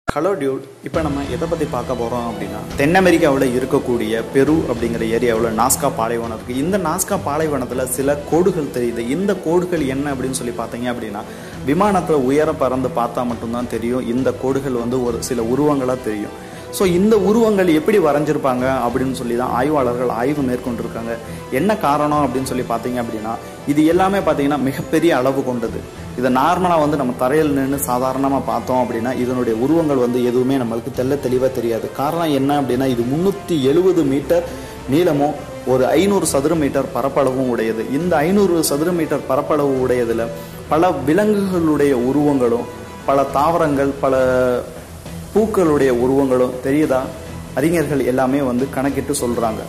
hello Dude இப்போ நம்ம எதை பற்றி பார்க்க போகிறோம் அப்படின்னா தென் அமெரிக்காவில் இருக்கக்கூடிய பெரு அப்படிங்கிற ஏரியாவில் நாஸ்கா பாலைவனம் இருக்குது இந்த நாஸ்கா பாலைவனத்தில் சில கோடுகள் தெரியுது இந்த கோடுகள் என்ன அப்படின்னு சொல்லி பார்த்தீங்க அப்படின்னா விமானத்தில் உயர பறந்து பார்த்தா மட்டும்தான் தெரியும் இந்த கோடுகள் வந்து ஒரு சில உருவங்களாக தெரியும் ஸோ இந்த உருவங்கள் எப்படி வரைஞ்சிருப்பாங்க அப்படின்னு சொல்லி தான் ஆய்வாளர்கள் ஆய்வு மேற்கொண்டிருக்காங்க என்ன காரணம் அப்படின்னு சொல்லி பார்த்தீங்க அப்படின்னா இது எல்லாமே பார்த்தீங்கன்னா மிகப்பெரிய அளவு கொண்டது இதை நார்மலாக வந்து நம்ம தரையில் நின்று சாதாரணமாக பார்த்தோம் அப்படின்னா இதனுடைய உருவங்கள் வந்து எதுவுமே நம்மளுக்கு தெல்ல தெளிவாக தெரியாது காரணம் என்ன அப்படின்னா இது முந்நூற்றி எழுபது மீட்டர் நீளமும் ஒரு ஐநூறு சதுர மீட்டர் பரப்பளவும் உடையது இந்த ஐநூறு சதுர மீட்டர் பரப்பளவு உடையதில் பல விலங்குகளுடைய உருவங்களும் பல தாவரங்கள் பல பூக்களுடைய உருவங்களும் தெரியுதா அறிஞர்கள் எல்லாமே வந்து கணக்கிட்டு சொல்றாங்க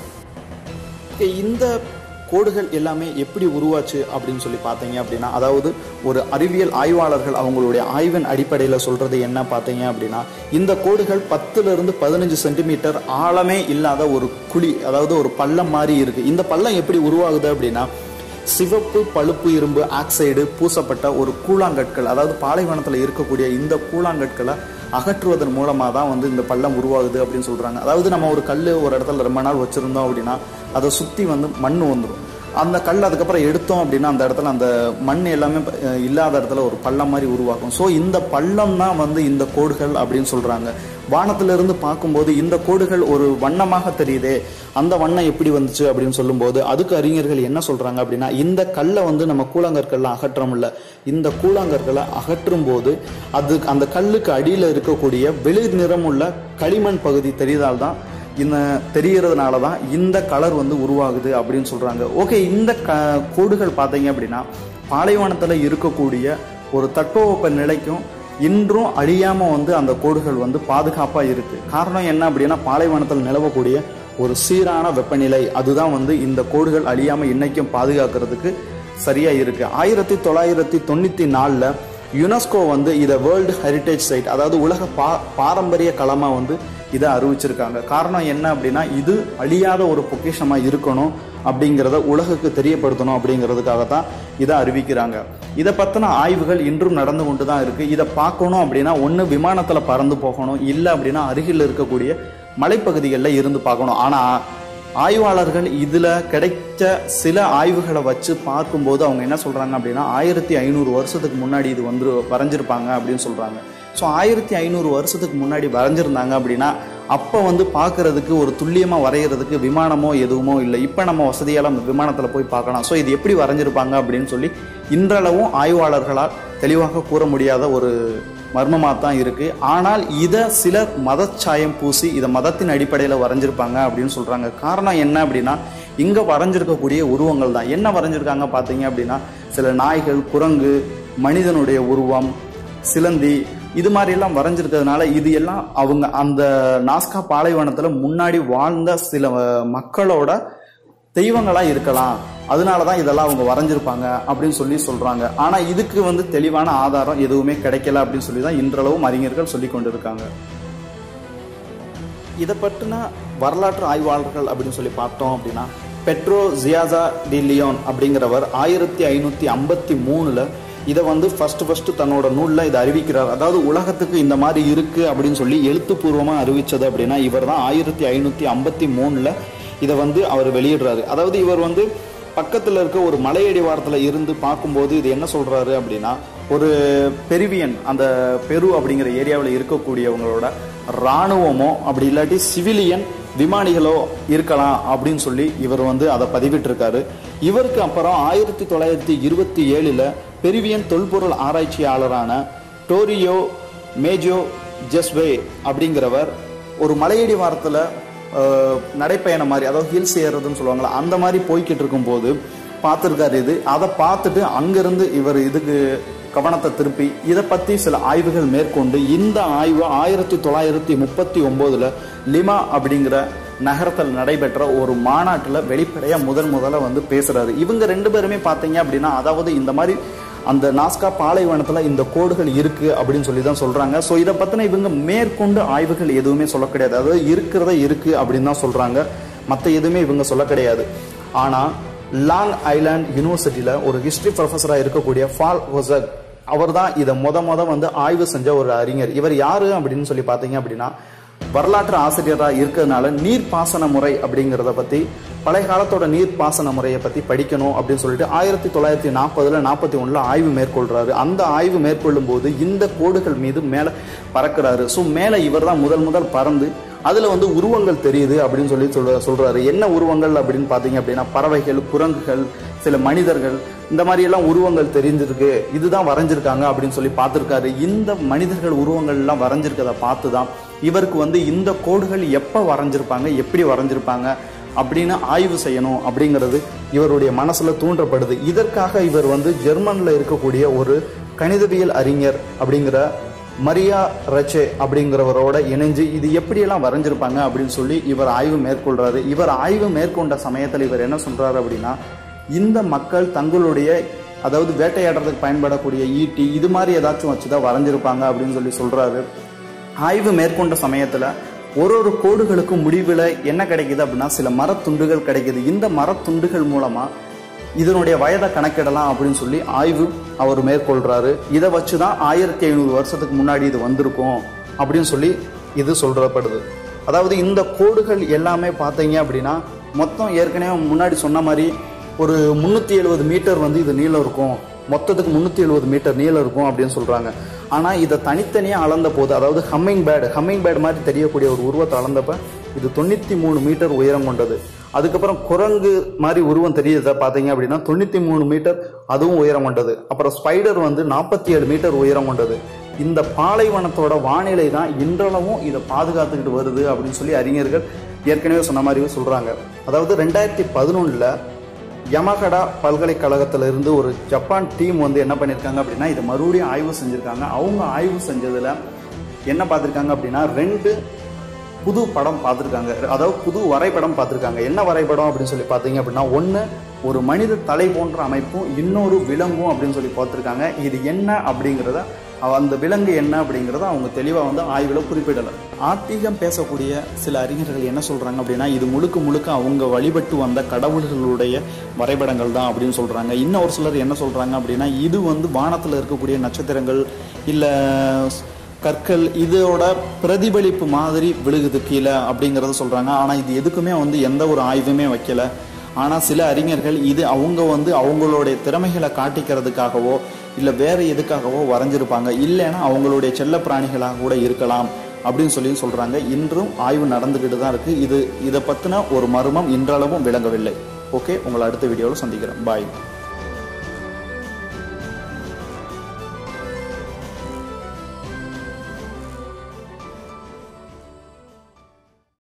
இந்த கோடுகள் எல்லாமே எப்படி உருவாச்சு அப்படின்னு சொல்லி பார்த்தீங்க அப்படின்னா அதாவது ஒரு அறிவியல் ஆய்வாளர்கள் அவங்களுடைய ஆய்வின் அடிப்படையில் சொல்றது என்ன பார்த்தீங்க அப்படின்னா இந்த கோடுகள் பத்துல இருந்து பதினஞ்சு சென்டிமீட்டர் ஆழமே இல்லாத ஒரு குழி அதாவது ஒரு பள்ளம் மாதிரி இருக்கு இந்த பள்ளம் எப்படி உருவாகுது அப்படின்னா சிவப்பு பழுப்பு இரும்பு ஆக்சைடு பூசப்பட்ட ஒரு கூழாங்கற்கள் அதாவது பாலைவனத்தில் இருக்கக்கூடிய இந்த கூழாங்கற்களை அகற்றுவதன் மூலமாக தான் வந்து இந்த பள்ளம் உருவாகுது அப்படின்னு சொல்கிறாங்க அதாவது நம்ம ஒரு கல் ஒரு இடத்துல ரொம்ப நாள் வச்சுருந்தோம் அப்படின்னா அதை சுற்றி வந்து மண் வந்துடும் அந்த கல் அதுக்கப்புறம் எடுத்தோம் அப்படின்னா அந்த இடத்துல அந்த மண் எல்லாமே அஹ், இல்லாத இடத்துல ஒரு பள்ளம் மாதிரி உருவாகும் ஸோ இந்த பள்ளம் தான் வந்து இந்த கோடுகள் அப்படின்னு சொல்கிறாங்க வானத்திலிருந்து பார்க்கும்போது இந்த கோடுகள் ஒரு வண்ணமாக தெரியுதே அந்த வண்ணம் எப்படி வந்துச்சு அப்படின்னு சொல்லும்போது அதுக்கு அறிஞர்கள் என்ன சொல்றாங்க அப்படின்னா இந்த கல்லை வந்து நம்ம கூழாங்கற்கல்ல அகற்றோம்ல இந்த கூழாங்கற்களை அகற்றும் போது அது அந்த கல்லுக்கு அடியில் இருக்கக்கூடிய வெளிர் நிறமுள்ள களிமண் பகுதி தெரிந்தால்தான் இந்த தெரியறதுனால தான் இந்த கலர் வந்து உருவாகுது அப்படின்னு சொல்றாங்க ஓகே இந்த க கோடுகள் பார்த்தீங்க அப்படின்னா பாலைவனத்தில் இருக்கக்கூடிய ஒரு தட்பவெப்ப நிலைக்கும் இன்றும் அழியாம வந்து அந்த கோடுகள் வந்து பாதுகாப்பா இருக்கு காரணம் என்ன அப்படின்னா பாலைவனத்தில் நிலவக்கூடிய ஒரு சீரான வெப்பநிலை அதுதான் வந்து இந்த கோடுகள் அழியாம இன்னைக்கும் பாதுகாக்கிறதுக்கு சரியா இருக்கு ஆயிரத்தி தொள்ளாயிரத்தி தொண்ணூத்தி நாலுல யுனெஸ்கோ வந்து இதை வேர்ல்டு ஹெரிட்டேஜ் சைட் அதாவது உலக பா பாரம்பரிய களமா வந்து இதை அறிவிச்சிருக்காங்க காரணம் என்ன அப்படின்னா இது அழியாத ஒரு பொக்கிஷமா இருக்கணும் அப்படிங்கிறத உலகுக்கு தெரியப்படுத்தணும் அப்படிங்கிறதுக்காக தான் இதை அறிவிக்கிறாங்க இதை பற்றின ஆய்வுகள் இன்றும் நடந்து கொண்டு தான் இருக்கு இதை பார்க்கணும் அப்படின்னா ஒன்று விமானத்தில் பறந்து போகணும் இல்லை அப்படின்னா அருகில் இருக்கக்கூடிய மலைப்பகுதிகளில் இருந்து பார்க்கணும் ஆனால் ஆய்வாளர்கள் இதில் கிடைச்ச சில ஆய்வுகளை வச்சு பார்க்கும்போது அவங்க என்ன சொல்கிறாங்க அப்படின்னா ஆயிரத்தி ஐநூறு வருஷத்துக்கு முன்னாடி இது வந்து வரைஞ்சிருப்பாங்க அப்படின்னு சொல்கிறாங்க ஸோ ஆயிரத்தி ஐநூறு வருஷத்துக்கு முன்னாடி வரைஞ்சிருந்தாங்க அப்படின்னா அப்போ வந்து பார்க்கறதுக்கு ஒரு துல்லியமாக வரைகிறதுக்கு விமானமோ எதுவுமோ இல்லை இப்போ நம்ம வசதியெல்லாம் விமானத்தில் போய் பார்க்கலாம் ஸோ இது எப்படி வரைஞ்சிருப்பாங்க அப்படின்னு சொல்லி இன்றளவும் ஆய்வாளர்களால் தெளிவாக கூற முடியாத ஒரு மர்மமாக தான் இருக்குது ஆனால் இதை சிலர் மதச்சாயம் பூசி இதை மதத்தின் அடிப்படையில் வரைஞ்சிருப்பாங்க அப்படின்னு சொல்கிறாங்க காரணம் என்ன அப்படின்னா இங்கே வரைஞ்சிருக்கக்கூடிய உருவங்கள் தான் என்ன வரைஞ்சிருக்காங்க பார்த்தீங்க அப்படின்னா சில நாய்கள் குரங்கு மனிதனுடைய உருவம் சிலந்தி இது மாதிரி எல்லாம் வரைஞ்சிருக்கிறதுனால இது எல்லாம் அவங்க அந்த நாஸ்கா பாலைவனத்தில் முன்னாடி வாழ்ந்த சில அஹ், மக்களோட தெய்வங்களா இருக்கலாம் அதனால தான் இதெல்லாம் அவங்க வரைஞ்சிருப்பாங்க அப்படின்னு சொல்லி சொல்றாங்க ஆனா இதுக்கு வந்து தெளிவான ஆதாரம் எதுவுமே கிடைக்கல அப்படின்னு சொல்லி தான் இன்றளவும் அறிஞர்கள் சொல்லி கொண்டிருக்காங்க இதை பற்றின வரலாற்று ஆய்வாளர்கள் அப்படின்னு சொல்லி பார்த்தோம் அப்படின்னா பெட்ரோ ஜியாசா டி லியோன் அப்படிங்கிறவர் ஆயிரத்தி ஐநூற்றி ஐம்பத்தி மூணில் இதை வந்து ஃபர்ஸ்ட் ஃபர்ஸ்ட் தன்னோட நூலில் இதை அறிவிக்கிறார் அதாவது உலகத்துக்கு இந்த மாதிரி இருக்கு அப்படின்னு சொல்லி எழுத்துப்பூர்வமாக அறிவிச்சது அப்படின்னா இவர் தான் ஆயிரத்தி ஐநூற்றி ஐம்பத்தி மூணில் இதை வந்து அவர் வெளியிடுறாரு அதாவது இவர் வந்து பக்கத்தில் இருக்க ஒரு மலையடிவாரத்தில் இருந்து பார்க்கும்போது இது என்ன சொல்றாரு அப்படின்னா ஒரு பெருவியன் அந்த பெரு அப்படிங்கிற ஏரியாவில் இருக்கக்கூடியவங்களோட இராணுவமோ அப்படி இல்லாட்டி சிவிலியன் விமானிகளோ இருக்கலாம் அப்படின்னு சொல்லி இவர் வந்து அதை பதிவிட்டிருக்காரு இவருக்கு அப்புறம் ஆயிரத்தி தொள்ளாயிரத்தி இருபத்தி ஏழில் பெருவியன் தொல்பொருள் ஆராய்ச்சியாளரான டோரியோ மேஜோ ஜெஸ்வே அப்படிங்கிறவர் ஒரு மலையடி வாரத்தில் நடைப்பயணம் மாதிரி அதாவது ஹில்ஸ் ஏறுறதுன்னு சொல்லுவாங்களா அந்த மாதிரி போய்கிட்டு இருக்கும்போது பார்த்துருக்காரு இது அதை பார்த்துட்டு அங்கிருந்து இவர் இதுக்கு கவனத்தை திருப்பி இதை பற்றி சில ஆய்வுகள் மேற்கொண்டு இந்த ஆய்வு ஆயிரத்தி தொள்ளாயிரத்தி முப்பத்தி ஒம்போதில் லிமா அப்படிங்கிற நகரத்தில் நடைபெற்ற ஒரு மாநாட்டில் வெளிப்படையாக முதன் முதல்ல வந்து பேசுறாரு இவங்க ரெண்டு பேருமே பார்த்தீங்க அப்படின்னா அதாவது இந்த மாதிரி அந்த நாஸ்கா பாலைவனத்தில் இந்த கோடுகள் இருக்கு அப்படின்னு சொல்லி தான் சொல்றாங்க ஸோ இதை பற்றின இவங்க மேற்கொண்டு ஆய்வுகள் எதுவுமே சொல்ல கிடையாது அதாவது இருக்கிறத இருக்கு அப்படின்னு தான் சொல்றாங்க மற்ற எதுவுமே இவங்க சொல்ல கிடையாது ஆனால் லாங் ஐலாண்ட் யூனிவர்சிட்டியில் ஒரு ஹிஸ்டரி ப்ரொஃபஸராக இருக்கக்கூடிய ஃபால் ஹொசக் அவர் தான் இதை முத முத வந்து ஆய்வு செஞ்ச ஒரு அறிஞர் இவர் யாரு அப்படின்னு சொல்லி பார்த்தீங்க அப்படின்னா வரலாற்று ஆசிரியராக இருக்கிறதுனால நீர்ப்பாசன முறை அப்படிங்கிறத பற்றி பழைய காலத்தோட நீர்ப்பாசன முறையை பற்றி படிக்கணும் அப்படின்னு சொல்லிட்டு ஆயிரத்தி தொள்ளாயிரத்தி நாற்பதுல நாற்பத்தி ஒன்றில் ஆய்வு மேற்கொள்றாரு அந்த ஆய்வு மேற்கொள்ளும் போது இந்த கோடுகள் மீது மேலே பறக்கிறாரு ஸோ மேலே இவர் தான் முதல் முதல் பறந்து அதில் வந்து உருவங்கள் தெரியுது அப்படின்னு சொல்லி சொல்ற சொல்றாரு என்ன உருவங்கள் அப்படின்னு பார்த்தீங்க அப்படின்னா பறவைகள் குரங்குகள் சில மனிதர்கள் இந்த மாதிரி எல்லாம் உருவங்கள் தெரிஞ்சிருக்கு இதுதான் வரைஞ்சிருக்காங்க அப்படின்னு சொல்லி பார்த்துருக்காரு இந்த மனிதர்கள் உருவங்கள் எல்லாம் வரைஞ்சிருக்கதை பார்த்து தான் இவருக்கு வந்து இந்த கோடுகள் எப்போ வரைஞ்சிருப்பாங்க எப்படி வரைஞ்சிருப்பாங்க அப்படின்னு ஆய்வு செய்யணும் அப்படிங்கிறது இவருடைய மனசுல தூண்டப்படுது இதற்காக இவர் வந்து ஜெர்மன்ல இருக்கக்கூடிய ஒரு கணிதவியல் அறிஞர் அப்படிங்கிற மரியா ரச்சே அப்படிங்கிறவரோட இணைஞ்சு இது எப்படியெல்லாம் வரைஞ்சிருப்பாங்க அப்படின்னு சொல்லி இவர் ஆய்வு மேற்கொள்றாரு இவர் ஆய்வு மேற்கொண்ட சமயத்தில் இவர் என்ன சொல்றாரு அப்படின்னா இந்த மக்கள் தங்களுடைய அதாவது வேட்டையாடுறதுக்கு பயன்படக்கூடிய ஈட்டி இது மாதிரி ஏதாச்சும் வச்சுதான் வரைஞ்சிருப்பாங்க அப்படின்னு சொல்லி சொல்றாரு ஆய்வு மேற்கொண்ட சமயத்துல ஒரு ஒரு கோடுகளுக்கும் முடிவில் என்ன கிடைக்குது அப்படின்னா சில மரத்துண்டுகள் கிடைக்குது இந்த மரத்துண்டுகள் மூலமா இதனுடைய வயதை கணக்கிடலாம் அப்படின்னு சொல்லி ஆய்வு அவர் மேற்கொள்றாரு இதை வச்சு தான் ஆயிரத்தி ஐநூறு வருஷத்துக்கு முன்னாடி இது வந்திருக்கும் அப்படின்னு சொல்லி இது சொல்றப்படுது அதாவது இந்த கோடுகள் எல்லாமே பார்த்தீங்க அப்படின்னா மொத்தம் ஏற்கனவே முன்னாடி சொன்ன மாதிரி ஒரு முந்நூற்றி எழுபது மீட்டர் வந்து இது நீளம் இருக்கும் மொத்தத்துக்கு முந்நூற்றி எழுபது மீட்டர் நீளம் இருக்கும் அப்படின்னு சொல்கிறாங்க ஆனால் இதை தனித்தனியாக அளந்த போது அதாவது ஹம்மிங் பேட் ஹம்மிங் பேட் மாதிரி தெரியக்கூடிய ஒரு உருவத்தை அளந்தப்ப இது தொண்ணூற்றி மூணு மீட்டர் உயரம் கொண்டது அதுக்கப்புறம் குரங்கு மாதிரி உருவம் தெரியுதா பார்த்தீங்க அப்படின்னா தொண்ணூற்றி மூணு மீட்டர் அதுவும் உயரம் கொண்டது அப்புறம் ஸ்பைடர் வந்து நாற்பத்தி ஏழு மீட்டர் உயரம் கொண்டது இந்த பாலைவனத்தோட வானிலை தான் இன்றளவும் இதை பாதுகாத்துக்கிட்டு வருது அப்படின்னு சொல்லி அறிஞர்கள் ஏற்கனவே சொன்ன மாதிரி சொல்கிறாங்க அதாவது ரெண்டாயிரத்தி பதினொன்றில் யமகடா பல்கலைக்கழகத்துல இருந்து ஒரு ஜப்பான் டீம் வந்து என்ன பண்ணியிருக்காங்க அப்படின்னா இதை மறுபடியும் ஆய்வு செஞ்சுருக்காங்க அவங்க ஆய்வு செஞ்சதில் என்ன பார்த்துருக்காங்க அப்படின்னா ரெண்டு புது படம் பார்த்துருக்காங்க அதாவது புது வரைபடம் பார்த்துருக்காங்க என்ன வரைபடம் அப்படின்னு சொல்லி பார்த்தீங்க அப்படின்னா ஒன்று ஒரு மனித தலை போன்ற அமைப்பும் இன்னொரு விலங்கும் அப்படின்னு சொல்லி பார்த்துருக்காங்க இது என்ன அப்படிங்கிறத அவ- அந்த விலங்கு என்ன அப்படிங்கிறத அவங்க தெளிவாக வந்து ஆய்வில் குறிப்பிடலை ஆத்திகம் பேசக்கூடிய சில அறிஞர்கள் என்ன சொல்கிறாங்க அப்படின்னா இது முழுக்க முழுக்க அவங்க வழிபட்டு வந்த கடவுள்களுடைய வரைபடங்கள் தான் அப்படின்னு சொல்கிறாங்க இன்னும் ஒரு சிலர் என்ன சொல்கிறாங்க அப்படின்னா இது வந்து வானத்தில் இருக்கக்கூடிய நட்சத்திரங்கள் இல்லை கற்கள் இதோட பிரதிபலிப்பு மாதிரி விழுகுது கீழே அப்படிங்கிறத சொல்கிறாங்க ஆனால் இது எதுக்குமே வந்து எந்த ஒரு ஆய்வுமே வைக்கல ஆனால் சில அறிஞர்கள் இது அவங்க வந்து அவங்களுடைய திறமைகளை காட்டிக்கிறதுக்காகவோ இல்லை வேற எதுக்காகவோ வரைஞ்சிருப்பாங்க இல்லைன்னா அவங்களுடைய செல்ல பிராணிகளாக கூட இருக்கலாம் அப்படின்னு சொல்லி சொல்கிறாங்க இன்றும் ஆய்வு நடந்துக்கிட்டு தான் இருக்குது இது இதை பற்றின ஒரு மர்மம் இன்றளவும் விளங்கவில்லை ஓகே உங்களை அடுத்த வீடியோவில் சந்திக்கிறேன் பாய்